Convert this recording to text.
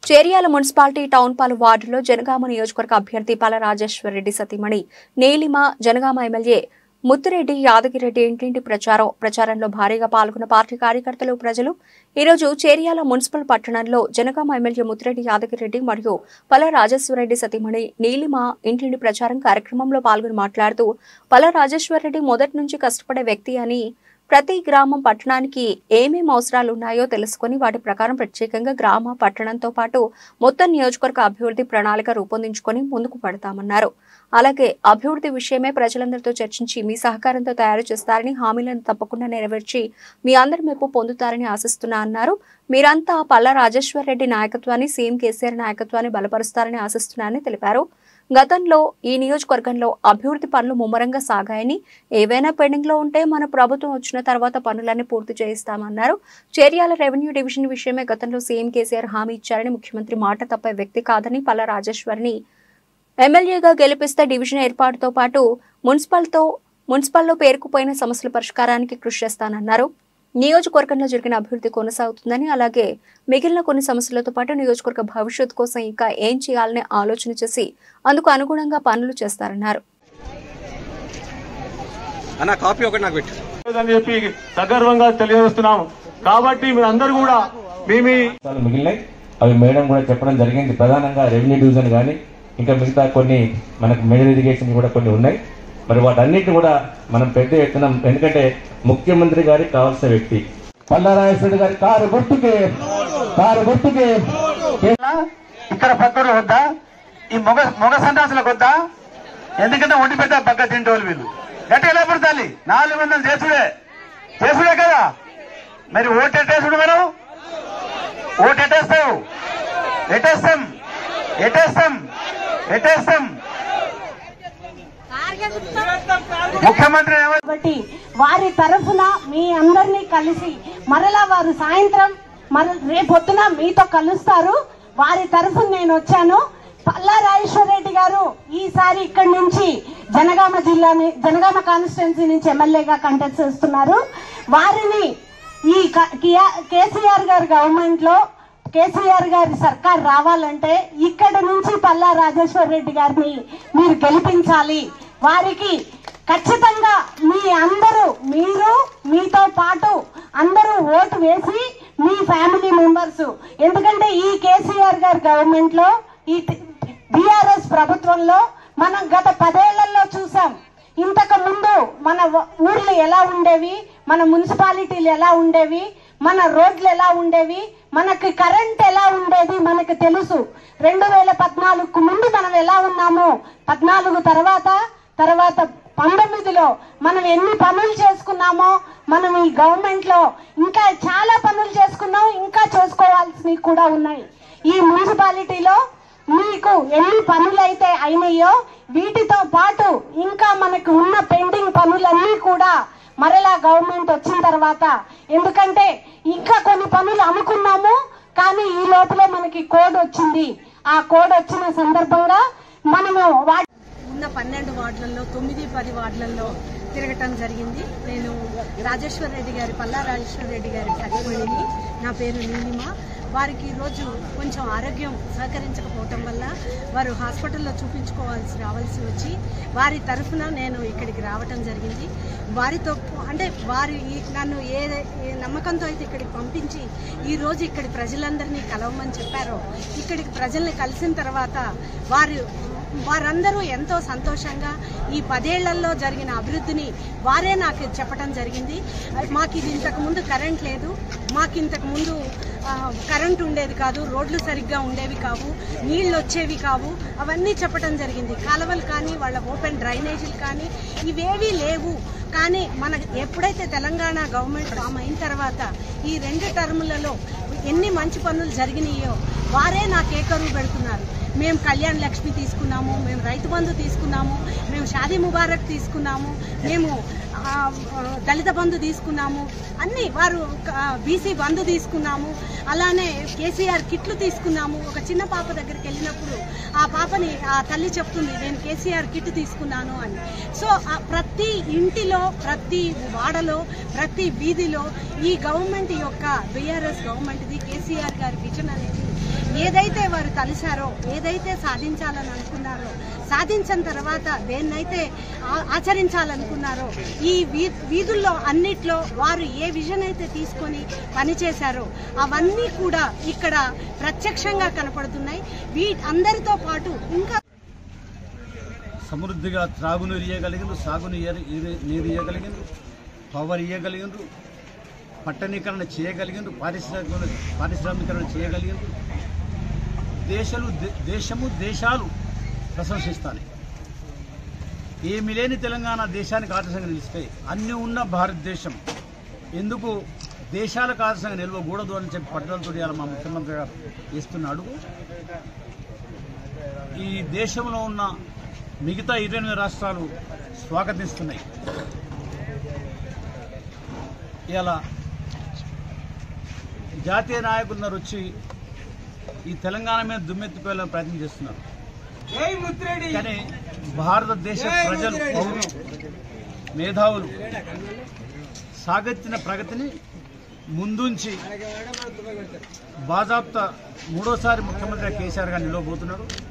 Cheriyal municipality town పాలు వార్డులో జనగామ నియోజకవర్గ అభ్యర్థి పాల రాజేశ్వర్ రెడ్డి సతీమణి నీలిమ జనగామ ఎమ్మెల్యే ముత్తిరెడ్డి యాదగిరెడ్డి ఇంటింటి ప్రచారం ప్రచారంలో భారీగా పాల్గొన్న పార్టీ కార్యకర్తలు ప్రజలు ఈరోజు చేరియాల మున్సిపల్ పట్టణంలో జనగామ ఎమ్మెల్యే ముత్తిరెడ్డి యాదగిరెడ్డి మరియు పల రాజేశ్వరరెడ్డి సతీమణి నీలిమ ఇంటింటి ప్రచారం కార్యక్రమంలో పాల్గొని మాట్లాడుతూ పల రాజేశ్వరరెడ్డి మొదటి నుంచి కష్టపడే వ్యక్తి అని ప్రతి గ్రామం పట్టణానికి ఏమేం అవసరాలు ఉన్నాయో తెలుసుకుని వాటి ప్రకారం ప్రత్యేకంగా గ్రామ పట్టణంతో పాటు మొత్తం నియోజకవర్గ అభివృద్ధి ప్రణాళిక రూపొందించుకొని ముందుకు పడతామన్నారు అలాగే అభివృద్ధి విషయమే ప్రజలందరితో చర్చించి మీ సహకారంతో తయారు చేస్తారని హామీలను తప్పకుండా నెరవేర్చి మీ అందరి మెప్పు పొందుతారని ఆశిస్తున్నా అన్నారు మీరంతా పల్ల రాజేశ్వర్ రెడ్డి నాయకత్వాన్ని సీఎం కేసీఆర్ నాయకత్వాన్ని బలపరుస్తారని ఆశిస్తున్నారని తెలిపారు గతంలో ఈ నియోజకవర్గంలో అభివృద్ధి పనులు ముమ్మరంగా సాగాయని ఏవైనా పెండింగ్ లో ఉంటే మన ప్రభుత్వం వచ్చిన తర్వాత పనులన్నీ పూర్తి చేయిస్తామన్నారు చేర్యాల రెవెన్యూ డివిజన్ విషయమే గతంలో సీఎం కేసీఆర్ హామీ ఇచ్చారని ముఖ్యమంత్రి మాట తప్పే వ్యక్తి కాదని పల్ల రాజేశ్వరిని ఎమ్మెల్యేగా గెలిపిస్తే డివిజన్ ఏర్పాటుతో పాటు మున్సిపల్తో మున్సిపల్లో పేరుకుపోయిన సమస్యల పరిష్కారానికి కృషి చేస్తానన్నారు నియోజకవర్గంలో జరిగిన అభివృద్ధి కొనసాగుతుందని అలాగే మిగిలిన కొన్ని సమస్యలతో పాటు నియోజకవర్గ భవిష్యత్తు కోసం ఇంకా ఏం చేయాలనే ఆలోచన చేసి అందుకు అనుగుణంగా పనులు చేస్తారన్నారు అన్న కాపీ ఒకటి నాకు పెట్టు అని చెప్పి సగర్వంగా తెలియజేస్తున్నాము కాబట్టి మీరందరూ కూడా మీ మీ అంశాలు మిగిలినాయి అవి మేడం కూడా చెప్పడం జరిగింది ప్రధానంగా రెవెన్యూ డివిజన్ కానీ ఇంకా మిగతా కొన్ని మనకు మేజర్ ఇరిగేషన్ కూడా కొన్ని ఉన్నాయి మరి వాటన్నిటిని కూడా మనం పెద్ద ఎత్తున ఎందుకంటే ముఖ్యమంత్రి గారికి కావాల్సిన వ్యక్తి పల్లారాజేశ్వరి గారి కారు గుర్తుకే కారు గుర్తుకే ఇక్కడ పక్కన వద్దా ఈ మొగ మొగ సండాసులకు వద్దా ఎందుకంటే ఒంటి పెద్ద పక్క తింటోళ్ళు వీళ్ళు గట్టి ఎలా పడతాలి నాలుగు వందలు చేసుడే చేసుడే కదా మరి ఓటు ఎట్టేసుడు మనం ఓటు ఎట్టేస్తావు ఎట్టేస్తాం ఎట్టేస్తాం ఎట్టేస్తాం ముఖ్యమంత్రి ఏమో కాబట్టి వారి తరఫున మీ అందరినీ కలిసి మరలా వారు సాయంత్రం మర రేపొద్దున మీతో కలుస్తారు వారి తరఫున నేను వచ్చాను పల్లా రెడ్డి గారు ఈసారి ఇక్కడి నుంచి జనగామ జిల్లాని జనగామ కాన్స్టిట్యున్సీ నుంచి ఎమ్మెల్యేగా కంటెస్ట్ చేస్తున్నారు వారిని ఈ క- కియా- కేసీఆర్ గారి గవర్నమెంట్ లో కేసీఆర్ గారి సర్కార్ రావాలంటే ఇక్కడ నుంచి పల్లా రాజేశ్వర్ రెడ్డి గారిని మీరు గెలిపించాలి వారికి ఖచ్చితంగా మీ అందరూ మీరు మీతో పాటు అందరూ ఓటు వేసి మీ ఫ్యామిలీ మెంబర్స్ ఎందుకంటే ఈ కేసీఆర్ గారి గవర్నమెంట్ లో ఈ బీఆర్ఎస్ ప్రభుత్వంలో మనం గత పదేళ్లలో చూసాం ఇంతకు ముందు మన వ- ఊర్లు ఎలా ఉండేవి మన మున్సిపాలిటీలు ఎలా ఉండేవి మన రోడ్లు ఎలా ఉండేవి మనకి కరెంట్ ఎలా ఉండేది మనకు తెలుసు రెండు వేల పద్నాలుగుకు ముందు మనం ఎలా ఉన్నామో పద్నాలుగు తర్వాత తర్వాత పంతొమ్మిదిలో మనం ఎన్ని పనులు చేసుకున్నామో మనం ఈ గవర్నమెంట్ లో ఇంకా చాలా పనులు చేసుకున్నాం ఇంకా చేసుకోవాల్సినవి కూడా ఉన్నాయి ఈ మున్సిపాలిటీలో మీకు ఎన్ని పనులైతే అయినాయో వీటితో పాటు ఇంకా మనకు ఉన్న పెండింగ్ పనులన్నీ కూడా మరలా గవర్నమెంట్ వచ్చిన తర్వాత ఎందుకంటే ఇంకా కొన్ని పనులు అనుకున్నాము కానీ ఈ లోపల మనకి కోడ్ వచ్చింది ఆ కోడ్ వచ్చిన సందర్భంగా మనము వాటి ఉన్న పన్నెండు వార్డులలో తొమ్మిది పది వార్డులలో తిరగటం జరిగింది నేను రాజేశ్వర్ రెడ్డి గారి పల్లా రాజేశ్వర్ రెడ్డి గారి సతీమణిని నా పేరు నీలిమ వారికి ఈరోజు కొంచెం ఆరోగ్యం సహకరించకపోవటం వల్ల వారు హాస్పిటల్లో చూపించుకోవాల్సి రావాల్సి వచ్చి వారి తరఫున నేను ఇక్కడికి రావటం జరిగింది వారితో అంటే వారి ఈ- నన్ను ఏ ఏ నమ్మకంతో అయితే ఇక్కడికి పంపించి ఈ రోజు ఇక్కడి ప్రజలందరినీ కలవమని చెప్పారో ఇక్కడికి ప్రజల్ని కలిసిన తర్వాత వారు వారందరూ ఎంతో సంతోషంగా ఈ పదేళ్లలో జరిగిన అభివృద్ధిని వారే నాకు చెప్పడం జరిగింది మాకు ఇది ఇంతకు ముందు కరెంట్ లేదు మాకు ఇంతకు ముందు ఆ, కరెంట్ ఉండేది కాదు రోడ్లు సరిగ్గా ఉండేవి కావు నీళ్లు వచ్చేవి కావు అవన్నీ చెప్పడం జరిగింది కాలువలు కానీ వాళ్ళ ఓపెన్ డ్రైనేజీలు కానీ ఇవేవీ లేవు కానీ మన ఎప్పుడైతే తెలంగాణ గవర్నమెంట్ ఫామ్ అయిన తర్వాత ఈ రెండు టర్ములలో ఎన్ని మంచి పనులు జరిగినాయో వారే నాకు ఏకరువు పెడుతున్నారు మేము కళ్యాణ్ లక్ష్మి తీసుకున్నాము మేము రైతు బంధు తీసుకున్నాము మేము షాదీ ముబారక్ తీసుకున్నాము మేము ఆ, ఆ, దళిత బంధు తీసుకున్నాము అన్ని వారు బీసీ బంధు తీసుకున్నాము అలానే కేసీఆర్ కిట్లు తీసుకున్నాము ఒక చిన్న పాప దగ్గరికి వెళ్ళినప్పుడు ఆ పాపని ఆ తల్లి చెప్తుంది నేను కేసీఆర్ కిట్ తీసుకున్నాను అని సో ఆ ప్రతి ఇంటిలో ప్రతి వాడలో ప్రతి వీధిలో ఈ గవర్నమెంట్ యొక్క బీఆర్ఎస్ గవర్నమెంట్ది కేసీఆర్ గారి విజన్ అనేది ఏదైతే వారు తలిశారో ఏదైతే సాధించాలని అనుకున్నారో సాధించిన తర్వాత దేన్నైతే ఆ- ఆచరించాలనుకున్నారో ఈ వీ- వీధుల్లో అన్నిట్లో వారు ఏ విజన్ అయితే తీసుకొని పనిచేశారో అవన్నీ కూడా ఇక్కడ ప్రత్యక్షంగా కనపడుతున్నాయి వీ అందరితో పాటు ఇంకా సమృద్ధిగా త్రాగునీరు ఇవ్వగలిగిండ్రు సాగునీరు నీరు ఇవ్వగలిగిండ్రు పవర్ ఇవ్వగలిగిండ్రు పట్టణీకరణ చేయగలిగిండ్రు పారిశ్రామిక పారిశ్రామికరణ చేయగలిగిండ్రు దేశాలు దే- దేశము దేశాలు ప్రశంసిస్తాయి ఏమి లేని తెలంగాణ దేశానికి ఆదర్శంగా నిలిస్తే అన్ని ఉన్న భారతదేశం ఎందుకు దేశాలకు ఆదర్శంగా నిలవకూడదు అని చెప్పి పట్టుదలతో ఇవాళ మా ముఖ్యమంత్రి గారు ఇస్తున్న అడుగు ఈ దేశంలో ఉన్న మిగతా ఇరవై ఎనిమిది రాష్ట్రాలు స్వాగతిస్తున్నాయి ఇలా జాతీయ నాయకులున్నారు వచ్చి ఈ తెలంగాణ మీద దుమ్మెత్తిపోయేలా ప్రయత్నం చేస్తున్నారు కానీ భారతదేశ ప్రజలు పౌరులు మేధావులు సాగెత్తిన ప్రగతిని ముందుంచి బాజాప్తా మూడోసారి ముఖ్యమంత్రి కేసీఆర్ గారు నిలవబోతున్నారు